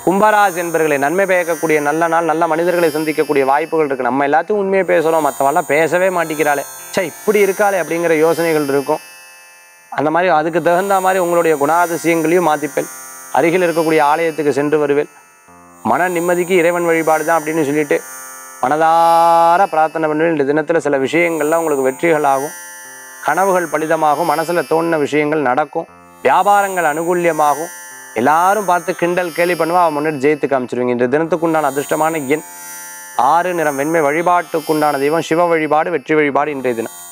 கும்பராசி என்பர்களை நன்மை பயக்கக்கூடிய நல்ல நாள் நல்ல மனிதர்களை சந்திக்கக்கூடிய வாய்ப்புகள் இருக்கு நம்ம எல்லாத்தையும் உண்மையை பேசுறோம் மற்றவெல்லாம் பேசவே மாட்டேங்கிறாளே சே இப்படி இருக்காளே அப்படிங்கிற யோசனைகள் இருக்கும் அந்த மாதிரி அதுக்கு தகுந்த மாதிரி உங்களுடைய குணாதிசயங்களையும் மாற்றிப்பேன் அருகில் இருக்கக்கூடிய ஆலயத்துக்கு சென்று வருவேன் மன நிம்மதிக்கு இறைவன் வழிபாடு தான் அப்படின்னு சொல்லிட்டு மனதார பிரார்த்தனை பண்ணுவேன் இந்த தினத்தில் சில விஷயங்கள்லாம் உங்களுக்கு வெற்றிகள் ஆகும் கனவுகள் பலிதமாகும் மனசில் தோணின விஷயங்கள் நடக்கும் வியாபாரங்கள் அனுகூல்யமாகும் எல்லாரும் பார்த்து கிண்டல் கேலி பண்ணுவா அவன் முன்னாடி ஜெயித்து காமிச்சிருவீங்க இந்த தினத்துக்குண்டான அதிர்ஷ்டமான எண் ஆறு நிறம் வெண்மை வழிபாட்டுக்குண்டான தெய்வம் சிவ வழிபாடு வெற்றி வழிபாடு இன்றைய தினம்